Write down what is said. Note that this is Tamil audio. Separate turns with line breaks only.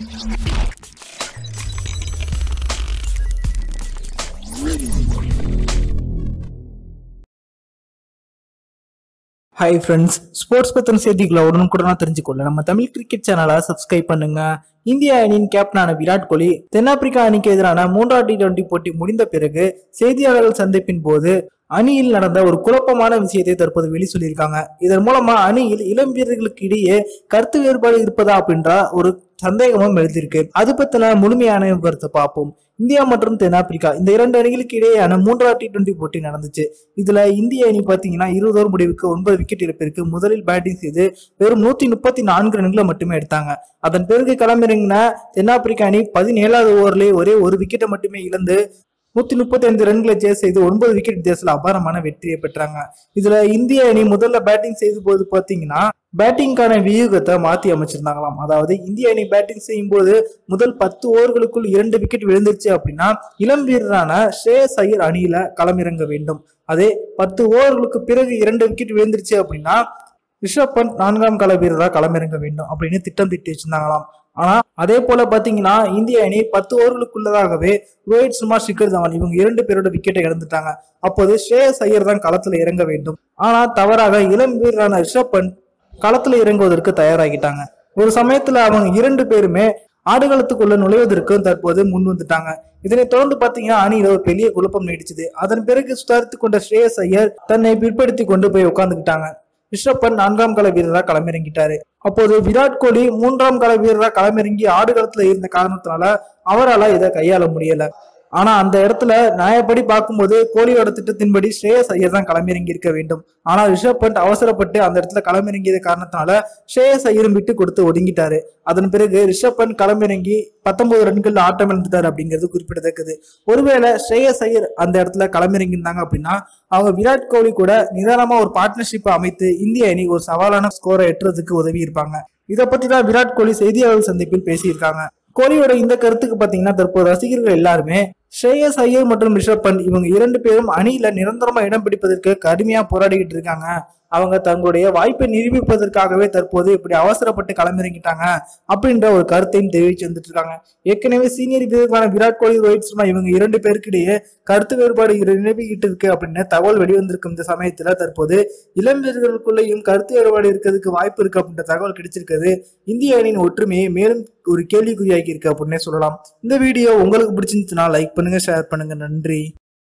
ஹாய் ஃப்ரெண்ட்ஸ் ஸ்போர்ட்ஸ் பத்தின செய்திகளை உடனுக்குடனா தெரிஞ்சுக்கொள்ள நம்ம தமிழ் கிரிக்கெட் சேனலை சப்ஸ்கிரைப் பண்ணுங்க இந்திய அணியின் கேப்டனான விராட் கோலி தென்னாப்பிரிக்கா அணிக்கு எதிரான மூன்றாம் டி டுவெண்டி போட்டி முடிந்த பிறகு செய்தியாளர்கள் சந்திப்பின் போது அணியில் நடந்த ஒரு குழப்பமான விஷயத்தை தற்போது வெளி சொல்லியிருக்காங்க இதன் மூலமா அணியில் இளம் வீரர்களுக்கு இடையே கருத்து வேறுபாடு இருப்பதா அப்படின்ற ஒரு சந்தேகமும் எழுதியிருக்கு அது பத்தின முழுமையான விவரத்தை பார்ப்போம் இந்தியா மற்றும் தென்னாப்பிரிக்கா இந்த இரண்டு அணிகளுக்கு இடையேயான மூன்றாவது டி டுவெண்டி போட்டி நடந்துச்சு இதுல இந்திய அணி பாத்தீங்கன்னா இருபது ஓவர் முடிவுக்கு ஒன்பது விக்கெட் இழப்பிற்கு முதலில் பேட்டிங் செய்து வெறும் நூத்தி முப்பத்தி நான்கு ரன்களை மட்டுமே எடுத்தாங்க அதன் பிறகு களமிறங்கின தென்னாப்பிரிக்கா அணி பதினேழாவது ஓவர்லேயே ஒரே ஒரு விக்கெட்டை மட்டுமே இழந்து நூத்தி முப்பத்தி ஐந்து ரன்களை சேஸ் செய்து ஒன்பது விக்கெட் வித்தியாசத்தில் அபாரமான வெற்றியை பெற்றாங்க இதுல இந்திய அணி முதல்ல பேட்டிங் செய்த போது பாத்தீங்கன்னா பேட்டிங்கான வியூகத்தை மாத்தி அமைச்சிருந்தாங்களாம் அதாவது இந்திய அணி பேட்டிங் செய்யும் போது முதல் பத்து ஓவர்களுக்குள் இரண்டு விக்கெட் விழுந்துருச்சு அப்படின்னா இளம் வீரரான ஷ்ரேயஸ் ஐயர் அணியில களமிறங்க வேண்டும் அதே பத்து ஓவர்களுக்கு பிறகு இரண்டு விக்கெட் விழுந்துருச்சு அப்படின்னா ரிஷப் பண்ட் நான்காம் கள வீரராக களமிறங்க வேண்டும் அப்படின்னு திட்டம் திட்டி வச்சிருந்தாங்களாம் ஆனா அதே போல பாத்தீங்கன்னா இந்திய அணி பத்து ஓவர்களுக்குள்ளதாகவே ரோஹித் சுமார் சிக்கர் தவான் இவங்க இரண்டு பேரோட விக்கெட்டை இழந்துட்டாங்க அப்போது ஸ்ரேயஸ் ஐயர் தான் களத்துல இறங்க வேண்டும் ஆனா தவறாக இளம் வீரரான ரிஷப் பண்ட் களத்துல இறங்குவதற்கு தயாராகிட்டாங்க ஒரு சமயத்துல அவங்க இரண்டு பேருமே ஆடுகளத்துக்குள்ள நுழைவதற்கும் தற்போது முன் வந்துட்டாங்க இதனை தொடர்ந்து பாத்தீங்கன்னா அணியில ஒரு பெரிய குழப்பம் நீடிச்சது அதன் பிறகு சுதாரித்து கொண்ட ஸ்ரேயஸ் ஐயர் தன்னை பிற்படுத்தி கொண்டு போய் உட்கார்ந்துக்கிட்டாங்க ரிஷப் பண்ட் நான்காம் கள வீரராக களமிறங்கிட்டாரு அப்போது விராட் கோலி மூன்றாம் கள வீரராக களமிறங்கி ஆடுகளத்துல இருந்த காரணத்தினால அவரால் இதை கையாள முடியல ஆனா அந்த இடத்துல நியாயப்படி பார்க்கும்போது கோலியோட திட்டத்தின்படி ஸ்ரேயஸ் ஐயர் தான் களமிறங்கி இருக்க வேண்டும் ஆனா ரிஷப் பண்ட் அவசரப்பட்டு அந்த இடத்துல களமிறங்கியது காரணத்தினால ஸ்ரேயஸ் ஐயரும் விட்டு கொடுத்து ஒதுங்கிட்டாரு அதன் பிறகு ரிஷப் பண்ட் களமிறங்கி பத்தொன்பது ரன்கள் ஆட்டம் இழந்துட்டாரு அப்படிங்கிறது குறிப்பிடத்தக்கது ஒருவேளை ஸ்ரேயஸ் ஐயர் அந்த இடத்துல களமிறங்கி இருந்தாங்க அப்படின்னா அவங்க விராட் கோலி கூட நிதானமா ஒரு பார்ட்னர்ஷிப்பை அமைத்து இந்திய அணி ஒரு சவாலான ஸ்கோரை எட்டுறதுக்கு உதவி இருப்பாங்க இதை பத்தி தான் விராட் கோலி செய்தியாளர் சந்திப்பில் பேசியிருக்காங்க கோலியோட இந்த கருத்துக்கு பாத்தீங்கன்னா தற்போது ரசிகர்கள் எல்லாருமே ஸ்ரேயஸ் ஐயர் மற்றும் ரிஷப் பண்ட் இவங்க இரண்டு பேரும் அணியில நிரந்தரமா இடம் பிடிப்பதற்கு கடுமையா போராடிக்கிட்டு இருக்காங்க அவங்க தங்களுடைய வாய்ப்பை நிரூபிப்பதற்காகவே தற்போது இப்படி அவசரப்பட்டு களமிறங்கிட்டாங்க அப்படின்ற ஒரு கருத்தையும் தெரிவிச்சு வந்துட்டு இருக்காங்க ஏற்கனவே சீனியர் வீரர்களான விராட் கோலி ரோஹித் சர்மா இவங்க இரண்டு பேருக்கிடையே கருத்து வேறுபாடு நிரூபிக்கிட்டு இருக்கு அப்படின்னு தகவல் வெளிவந்திருக்கும் இந்த சமயத்துல தற்போது இளம் வீரர்களுக்குள்ளேயும் கருத்து வேறுபாடு இருக்கிறதுக்கு வாய்ப்பு இருக்கு அப்படின்ற தகவல் கிடைச்சிருக்கிறது இந்திய அணியின் ஒற்றுமையை மேலும் ஒரு கேள்விக்குறியாக்கி இருக்கு அப்படின்னே சொல்லலாம் இந்த வீடியோ உங்களுக்கு பிடிச்சிருந்துச்சுன்னா லைக் பண்ணுங்க ஷேர் பண்ணுங்க நன்றி